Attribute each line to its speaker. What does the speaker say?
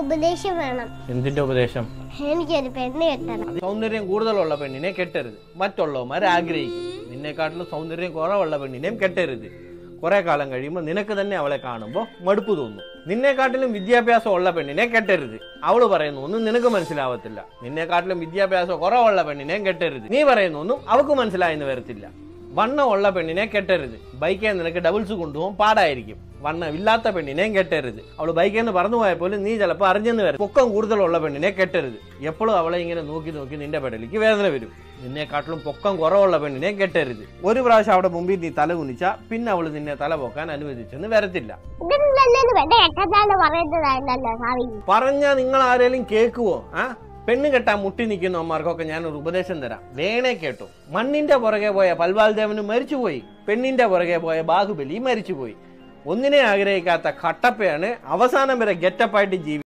Speaker 1: ഉപദേശം വേണം
Speaker 2: എന്തിന്റെ ഉപദേശം
Speaker 1: എനിക്കൊരു പെണ്ണ് കെട്ടണം
Speaker 2: സൗന്ദര്യം കൂടുതലുള്ള പെണ്ണിനെ കെട്ടരുത് മറ്റുള്ളവന്മാർ ആഗ്രഹിക്കും നിന്നെക്കാട്ടിലും സൗന്ദര്യം കുറവുള്ള പെണ്ണിനെയും കെട്ടരുത് കുറെ കാലം കഴിയുമ്പോൾ നിനക്ക് തന്നെ അവളെ കാണുമ്പോൾ മടുപ്പ് തോന്നും നിന്നെക്കാട്ടിലും വിദ്യാഭ്യാസം ഉള്ള പെണ്ണിനെ കെട്ടരുത് അവള് പറയുന്ന ഒന്നും നിനക്ക് മനസ്സിലാവത്തില്ല നിന്നെക്കാട്ടിലും വിദ്യാഭ്യാസം കുറവുള്ള പെണ്ണിനെയും കെട്ടരുത് നീ പറയുന്ന ഒന്നും അവക്ക് മനസ്സിലായെന്ന് വരത്തില്ല വണ്ണമുള്ള പെണ്ണിനെ കെട്ടരുത് ബൈക്കിൽ നിനക്ക് ഡബിൾസ് കൊണ്ടുപോകാൻ പാടായിരിക്കും വണ്ണമില്ലാത്ത പെണ്ണിനെയും കെട്ടരുത് അവൾ ബൈക്കിൽ നിന്ന് പറന്നു പോയാൽ പോലും നീ ചിലപ്പോൾ അറിഞ്ഞെന്ന് വരും പൊക്കം കൂടുതലുള്ള പെണ്ണിനെ കെട്ടരുത് എപ്പോഴും അവളെ ഇങ്ങനെ നോക്കി നോക്കി നിന്റെ പെടലിക്ക് വേദന വരും നിന്നെക്കാട്ടിലും പൊക്കം കുറവുള്ള പെണ്ണിനെ കെട്ടരുത് ഒരു പ്രാവശ്യം അവിടെ മുമ്പിൽ നീ തല കുനിച്ചാ പിന്നെ അവൾ നിന്നെ തല പൊക്കാൻ അനുവദിച്ചെന്ന് വരത്തില്ല
Speaker 1: ഇതൊന്നും നല്ലത് പെണ്ണ് കെട്ടാന്നാണ് പറയുന്നതായിരുന്നല്ലോ സ്വാമി
Speaker 2: പറഞ്ഞാ നിങ്ങൾ ആരെങ്കിലും കേൾക്കുവോ ആ പെണ്ണ് കെട്ടാൻ മുട്ടി നിൽക്കുന്നവന്മാർക്കൊക്കെ ഞാനൊരു ഉപദേശം തരാം വേണേ കേട്ടു മണ്ണിന്റെ പുറകെ പോയ പൽവാൽ ദേവന് മരിച്ചുപോയി പെണ്ണിന്റെ പുറകെ പോയ ബാഹുബലി മരിച്ചുപോയി ഒന്നിനെ ആഗ്രഹിക്കാത്ത കട്ടപ്പയാണ് അവസാനം വരെ ഗെറ്റപ്പായിട്ട് ജീവി